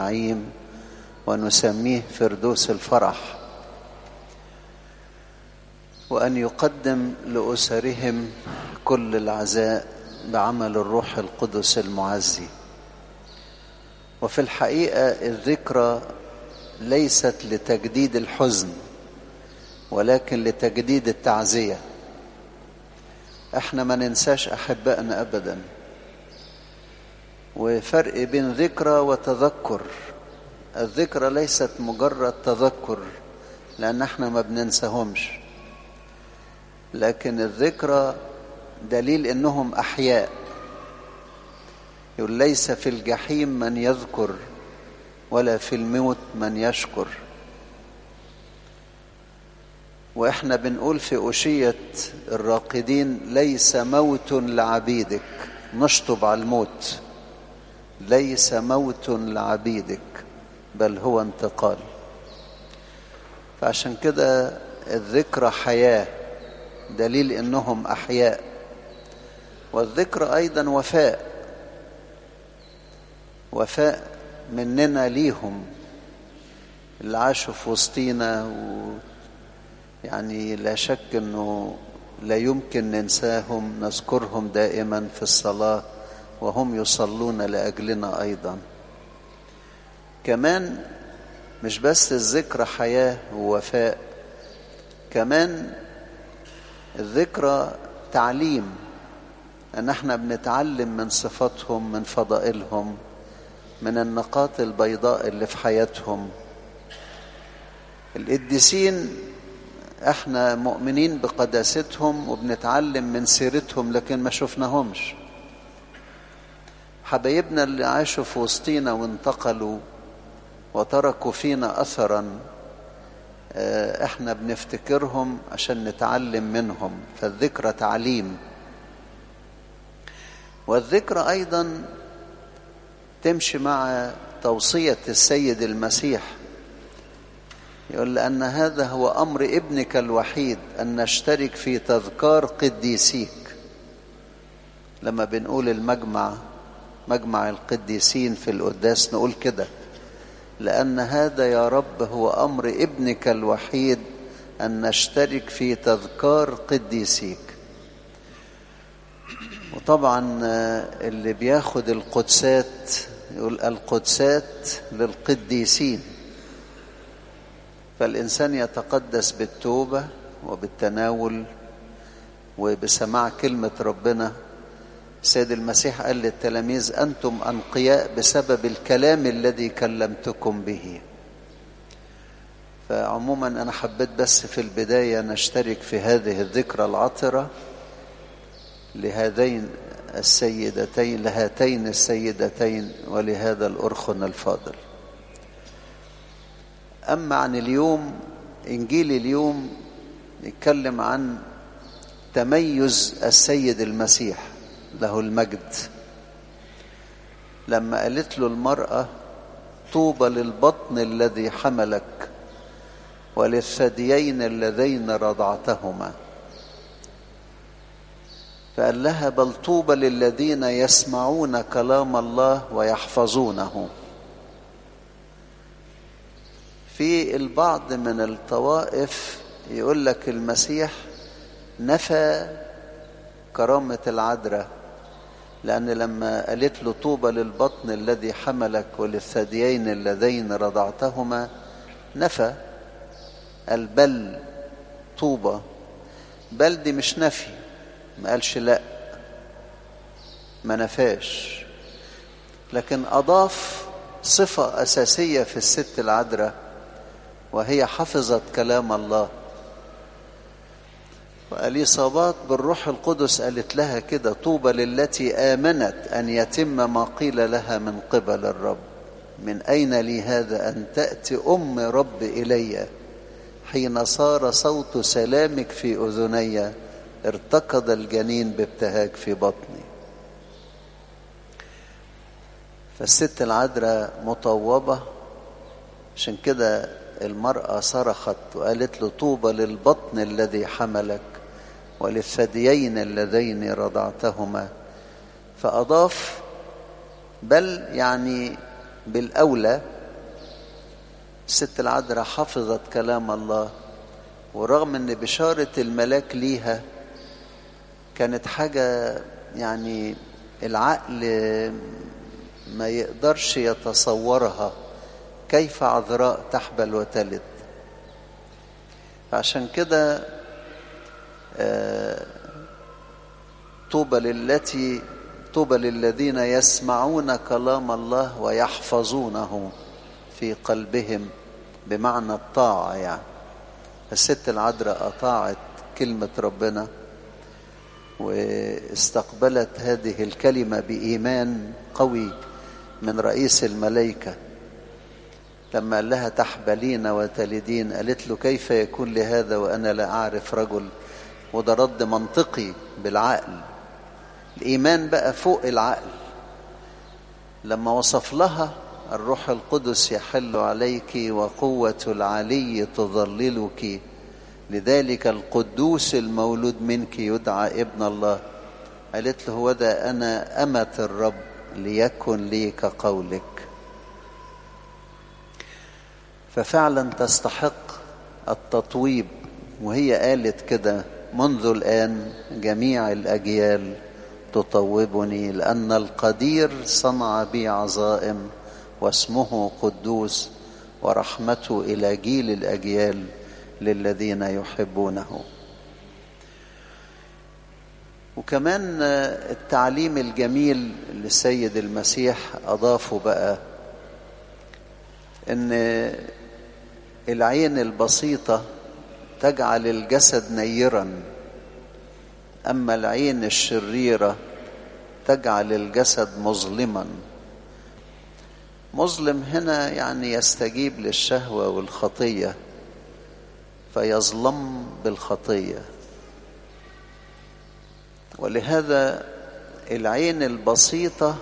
النعيم ونسميه فردوس الفرح وأن يقدم لأسرهم كل العزاء بعمل الروح القدس المعزي وفي الحقيقة الذكرى ليست لتجديد الحزن ولكن لتجديد التعزية احنا ما ننساش أحبائنا أبدا وفرق بين ذكرى وتذكر الذكرى ليست مجرد تذكر لأن احنا ما بننساهمش لكن الذكرى دليل انهم احياء يقول ليس في الجحيم من يذكر ولا في الموت من يشكر واحنا بنقول في أشية الراقدين ليس موت لعبيدك نشطب على الموت ليس موت لعبيدك بل هو انتقال فعشان كده الذكرى حياه دليل انهم احياء والذكر ايضا وفاء وفاء مننا ليهم اللي عاشوا في وسطينا و يعني لا شك انه لا يمكن ننساهم نذكرهم دائما في الصلاه وهم يصلون لاجلنا ايضا كمان مش بس الذكر حياه ووفاء كمان الذكرى تعليم ان احنا بنتعلم من صفاتهم من فضائلهم من النقاط البيضاء اللي في حياتهم القديسين احنا مؤمنين بقداستهم وبنتعلم من سيرتهم لكن ما شفناهمش حبايبنا اللي عاشوا في وسطينا وانتقلوا وتركوا فينا اثرا احنا بنفتكرهم عشان نتعلم منهم فالذكرى تعليم والذكرى ايضا تمشي مع توصيه السيد المسيح يقول لان هذا هو امر ابنك الوحيد ان نشترك في تذكار قديسيك لما بنقول المجمع مجمع القديسين في القداس نقول كده لأن هذا يا رب هو أمر ابنك الوحيد أن نشترك في تذكار قديسيك وطبعا اللي بياخد القدسات يقول القدسات للقديسين فالإنسان يتقدس بالتوبة وبالتناول وبسماع كلمة ربنا السيد المسيح قال للتلاميذ أنتم أنقياء بسبب الكلام الذي كلمتكم به فعموما أنا حبيت بس في البداية نشترك في هذه الذكرى العطرة لهذين السيدتين لهاتين السيدتين ولهذا الأرخن الفاضل أما عن اليوم إنجيل اليوم يتكلم عن تميز السيد المسيح له المجد لما قالت له المرأة طوبى للبطن الذي حملك وللثديين اللذين رضعتهما فقال لها بل طوبى للذين يسمعون كلام الله ويحفظونه في البعض من الطوائف يقول لك المسيح نفى كرامة العذراء لأن لما قالت له طوبى للبطن الذي حملك وللثديين اللذين رضعتهما نفى البل طوبى بل دي مش نفي ما قالش لا ما نفاش لكن أضاف صفة أساسية في الست العذراء وهي حفظت كلام الله واليصابات بالروح القدس قالت لها كده طوبى للتي امنت ان يتم ما قيل لها من قبل الرب من اين لي هذا ان تاتي ام رب الي حين صار صوت سلامك في اذني ارتقد الجنين بابتهاج في بطني فالست العذراء مطوبه عشان كده المراه صرخت وقالت له طوبى للبطن الذي حملك وللثديين اللذين رضعتهما فأضاف بل يعني بالأولى الست العذراء حفظت كلام الله ورغم ان بشارة الملاك ليها كانت حاجة يعني العقل ما يقدرش يتصورها كيف عذراء تحبل وتلد عشان كده طوبى للتي طوبى للذين يسمعون كلام الله ويحفظونه في قلبهم بمعنى الطاعة يعني الست العذراء أطاعت كلمة ربنا واستقبلت هذه الكلمة بإيمان قوي من رئيس الملائكة لما قال لها تحبلين وتلدين قالت له كيف يكون لهذا وأنا لا أعرف رجل وده رد منطقي بالعقل الإيمان بقى فوق العقل لما وصف لها الروح القدس يحل عليك وقوة العلي تظللك لذلك القدوس المولود منك يدعى ابن الله قالت له هو ده أنا أمة الرب ليكن لي كقولك ففعلا تستحق التطويب وهي قالت كده منذ الآن جميع الأجيال تطوبني لأن القدير صنع بي عظائم واسمه قدوس ورحمته إلى جيل الأجيال للذين يحبونه وكمان التعليم الجميل للسيد المسيح أضافه بقى ان العين البسيطة تجعل الجسد نيرا أما العين الشريرة تجعل الجسد مظلما مظلم هنا يعني يستجيب للشهوة والخطية فيظلم بالخطية ولهذا العين البسيطة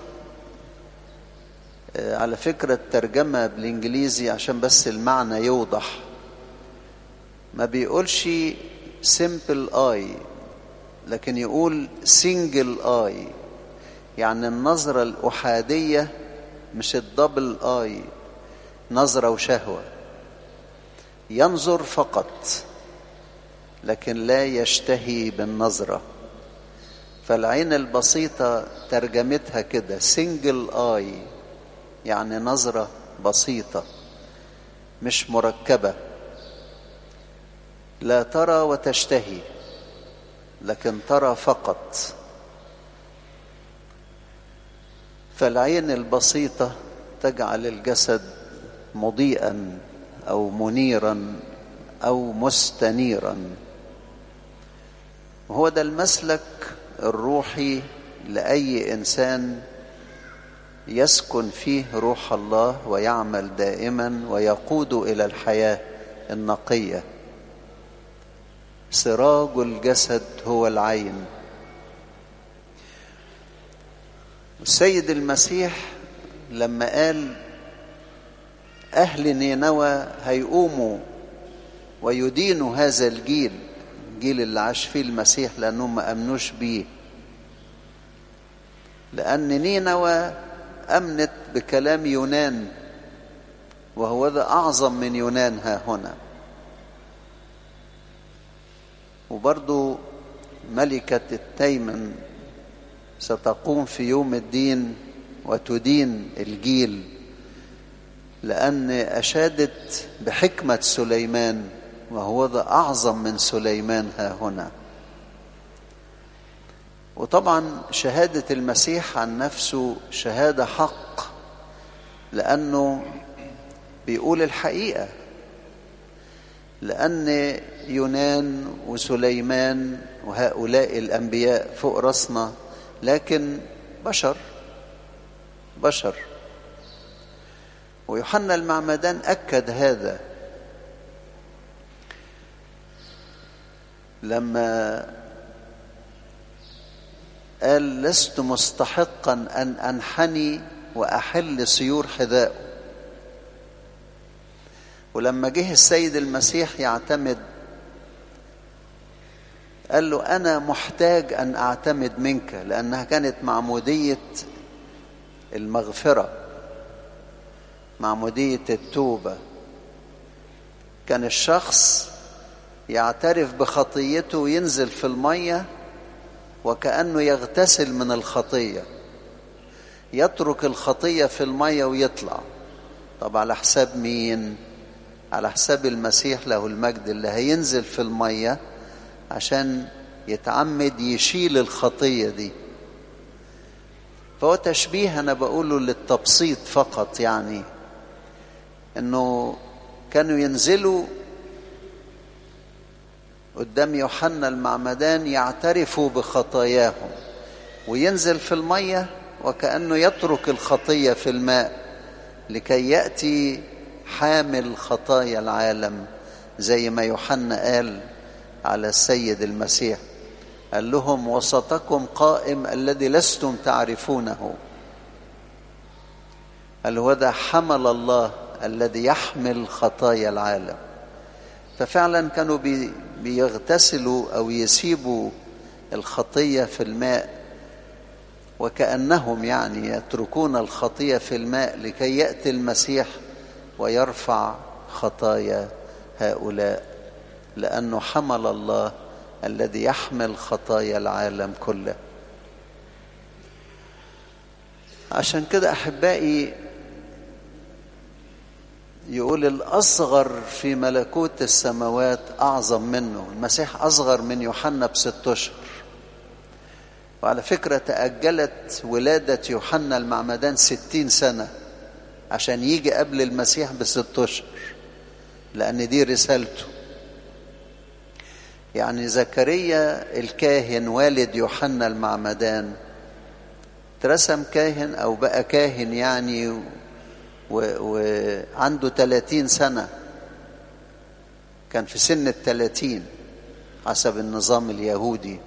على فكرة الترجمة بالإنجليزي عشان بس المعنى يوضح ما بيقولش simple eye لكن يقول single eye يعني النظرة الأحادية مش الدبل آي نظرة وشهوة ينظر فقط لكن لا يشتهي بالنظرة فالعين البسيطة ترجمتها كده سنجل آي يعني نظرة بسيطة مش مركبة لا ترى وتشتهي لكن ترى فقط فالعين البسيطة تجعل الجسد مضيئا أو منيرا أو مستنيرا وهو ده المسلك الروحي لأي إنسان يسكن فيه روح الله ويعمل دائما ويقود إلى الحياة النقية سراج الجسد هو العين السيد المسيح لما قال أهل نينوى هيقوموا ويدينوا هذا الجيل الجيل اللي عاش فيه المسيح لأنهم ما أمنوش بيه لأن نينوى أمنت بكلام يونان وهو ذا أعظم من يونان ها هنا وبرضو ملكة التيمن ستقوم في يوم الدين وتدين الجيل لأن أشادت بحكمة سليمان وهو ذا أعظم من سليمان ها هنا وطبعا شهادة المسيح عن نفسه شهادة حق لأنه بيقول الحقيقة لأن يونان وسليمان وهؤلاء الأنبياء فوق راسنا لكن بشر بشر ويوحنا المعمدان أكد هذا لما قال لست مستحقا أن أنحني وأحل سيور حذائه ولما جه السيد المسيح يعتمد قال له أنا محتاج أن أعتمد منك لأنها كانت معمودية المغفرة معمودية التوبة كان الشخص يعترف بخطيته وينزل في المية وكأنه يغتسل من الخطية يترك الخطية في المية ويطلع طب على حساب مين على حساب المسيح له المجد اللي هينزل في المية عشان يتعمد يشيل الخطية دي فهو تشبيه أنا بقوله للتبسيط فقط يعني أنه كانوا ينزلوا قدام يوحنا المعمدان يعترفوا بخطاياهم وينزل في المية وكأنه يترك الخطية في الماء لكي يأتي حامل خطايا العالم زي ما يوحنا قال على السيد المسيح قال لهم وسطكم قائم الذي لستم تعرفونه قال هو ده حمل الله الذي يحمل خطايا العالم ففعلا كانوا بي بيغتسلوا او يسيبوا الخطيه في الماء وكانهم يعني يتركون الخطيه في الماء لكي ياتي المسيح ويرفع خطايا هؤلاء لانه حمل الله الذي يحمل خطايا العالم كله عشان كده احبائي يقول الاصغر في ملكوت السماوات اعظم منه المسيح اصغر من يوحنا بست اشهر وعلى فكره تاجلت ولاده يوحنا المعمدان ستين سنه عشان يجي قبل المسيح بست اشهر لان دي رسالته يعني زكريا الكاهن والد يوحنا المعمدان ترسم كاهن او بقى كاهن يعني وعنده و... تلاتين سنة كان في سن التلاتين حسب النظام اليهودي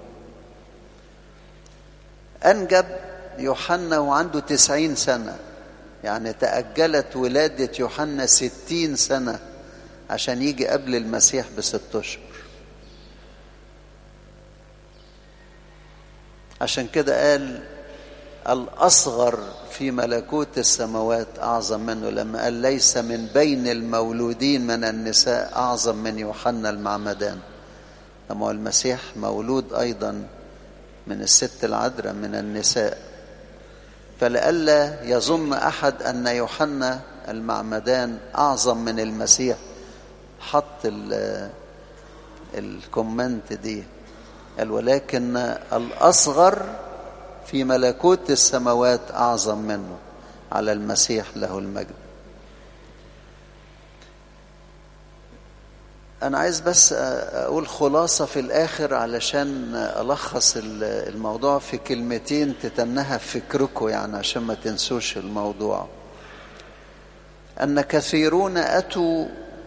أنجب يوحنا وعنده تسعين سنة يعني تأجلت ولادة يوحنا ستين سنة عشان يجي قبل المسيح بست أشهر عشان كده قال الأصغر في ملكوت السماوات أعظم منه لما قال ليس من بين المولودين من النساء أعظم من يوحنا المعمدان أما المسيح مولود أيضا من الست العذراء من النساء فلئلا يظن أحد أن يوحنا المعمدان أعظم من المسيح حط الكومنت دي قال ولكن الأصغر في ملكوت السماوات اعظم منه على المسيح له المجد انا عايز بس اقول خلاصه في الاخر علشان الخص الموضوع في كلمتين تتنها في فكركم يعني عشان ما تنسوش الموضوع ان كثيرون اتوا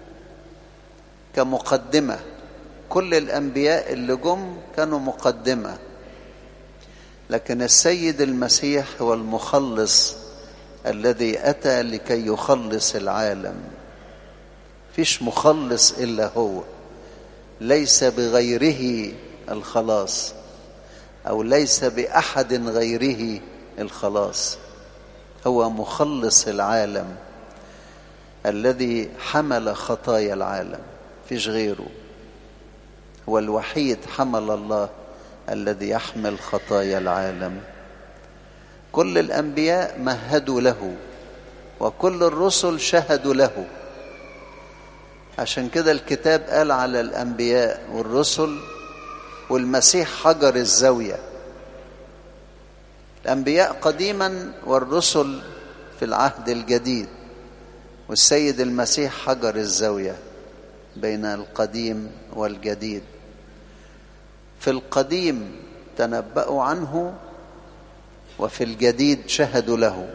كمقدمه كل الانبياء اللي جم كانوا مقدمه لكن السيد المسيح هو المخلص الذي اتى لكي يخلص العالم فيش مخلص الا هو ليس بغيره الخلاص او ليس باحد غيره الخلاص هو مخلص العالم الذي حمل خطايا العالم فيش غيره هو الوحيد حمل الله الذي يحمل خطايا العالم كل الانبياء مهدوا له وكل الرسل شهدوا له عشان كده الكتاب قال على الانبياء والرسل والمسيح حجر الزاويه الانبياء قديما والرسل في العهد الجديد والسيد المسيح حجر الزاويه بين القديم والجديد في القديم تنبأوا عنه وفي الجديد شهدوا له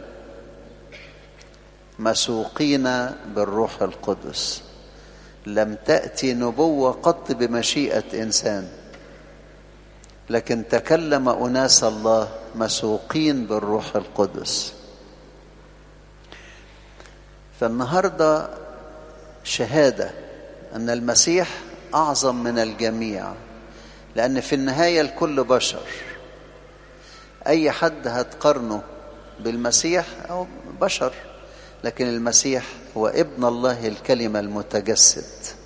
مسوقين بالروح القدس لم تأتي نبوة قط بمشيئة إنسان لكن تكلم أناس الله مسوقين بالروح القدس فالنهارده شهاده ان المسيح اعظم من الجميع لان في النهايه الكل بشر اي حد هتقارنه بالمسيح او بشر لكن المسيح هو ابن الله الكلمة المتجسد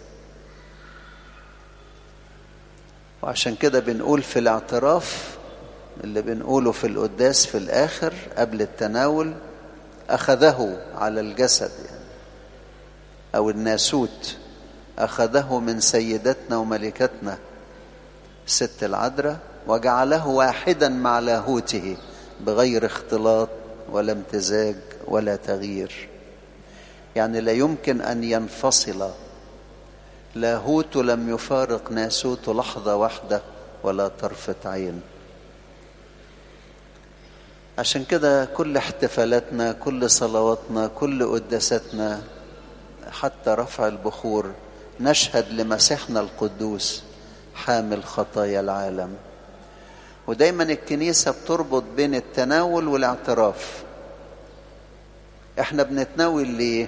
وعشان كده بنقول في الاعتراف اللي بنقوله في القداس في الآخر قبل التناول أخذه على الجسد يعني أو الناسوت أخذه من سيدتنا وملكتنا الست العذراء وجعله واحدا مع لاهوته بغير اختلاط ولا امتزاج ولا تغيير يعني لا يمكن أن ينفصل لاهوت لم يفارق ناسوت لحظة واحدة ولا طرفة عين عشان كده كل احتفالاتنا كل صلواتنا كل قداستنا حتى رفع البخور نشهد لمسيحنا القدوس حامل خطايا العالم ودايما الكنيسة بتربط بين التناول والاعتراف احنا بنتناول ليه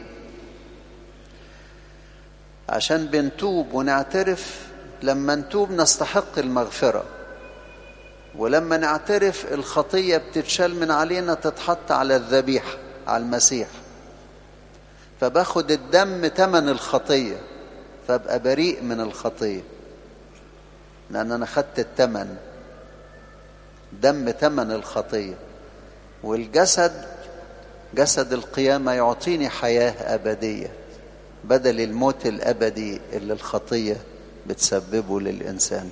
عشان بنتوب ونعترف لما نتوب نستحق المغفرة ولما نعترف الخطية بتتشال من علينا تتحط على الذبيحة على المسيح فباخد الدم تمن الخطية فابقى بريء من الخطية لأن أنا خدت التمن دم تمن الخطية والجسد جسد القيامة يعطيني حياة أبدية بدل الموت الأبدي اللي الخطية بتسببه للإنسان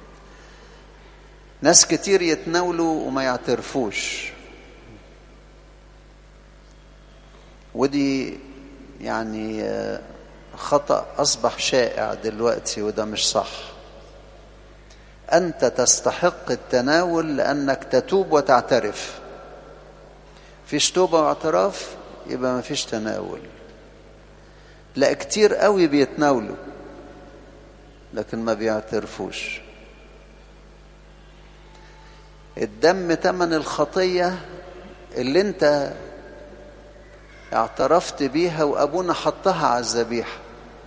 ناس كتير يتناولوا وما يعترفوش ودي يعني خطأ أصبح شائع دلوقتي وده مش صح أنت تستحق التناول لأنك تتوب وتعترف فيش توبة واعتراف يبقى ما فيش تناول لا كتير قوي بيتناولوا لكن ما بيعترفوش الدم تمن الخطية اللي انت اعترفت بيها وابونا حطها على الذبيحة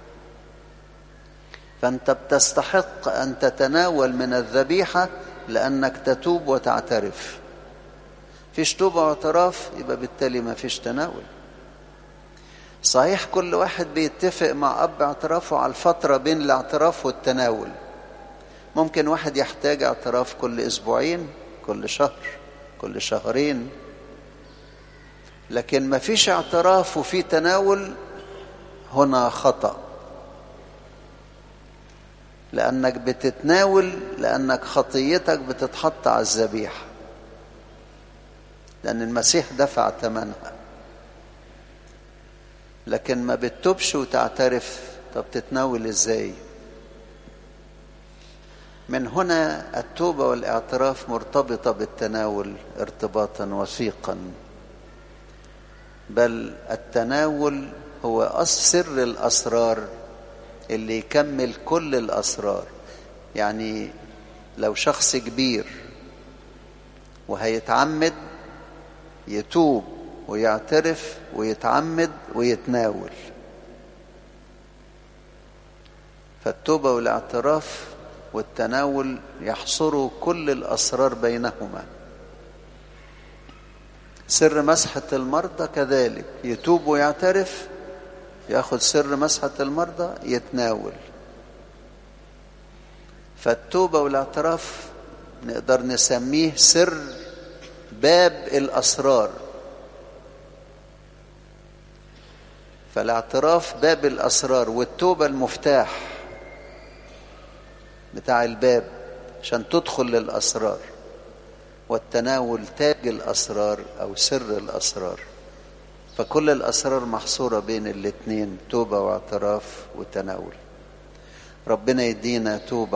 فانت بتستحق ان تتناول من الذبيحة لانك تتوب وتعترف فيش توبة واعتراف يبقى بالتالي ما فيش تناول صحيح كل واحد بيتفق مع اب اعترافه على الفترة بين الاعتراف والتناول ممكن واحد يحتاج اعتراف كل اسبوعين كل شهر كل شهرين لكن ما فيش اعتراف وفي تناول هنا خطأ لأنك بتتناول لأنك خطيتك بتتحط على الذبيحة لأن المسيح دفع ثمنها لكن ما بتتوبش وتعترف طب تتناول ازاي من هنا التوبة والاعتراف مرتبطة بالتناول ارتباطا وثيقا بل التناول هو سر الأسرار اللي يكمل كل الأسرار يعني لو شخص كبير وهيتعمد يتوب ويعترف ويتعمد ويتناول فالتوبة والاعتراف والتناول يحصروا كل الأسرار بينهما سر مسحة المرضى كذلك يتوب ويعترف ياخد سر مسحة المرضى يتناول فالتوبة والاعتراف نقدر نسميه سر باب الأسرار فالاعتراف باب الأسرار والتوبة المفتاح بتاع الباب عشان تدخل للأسرار والتناول تاج الأسرار أو سر الأسرار فكل الأسرار محصورة بين الاتنين توبة واعتراف وتناول ربنا يدينا توبة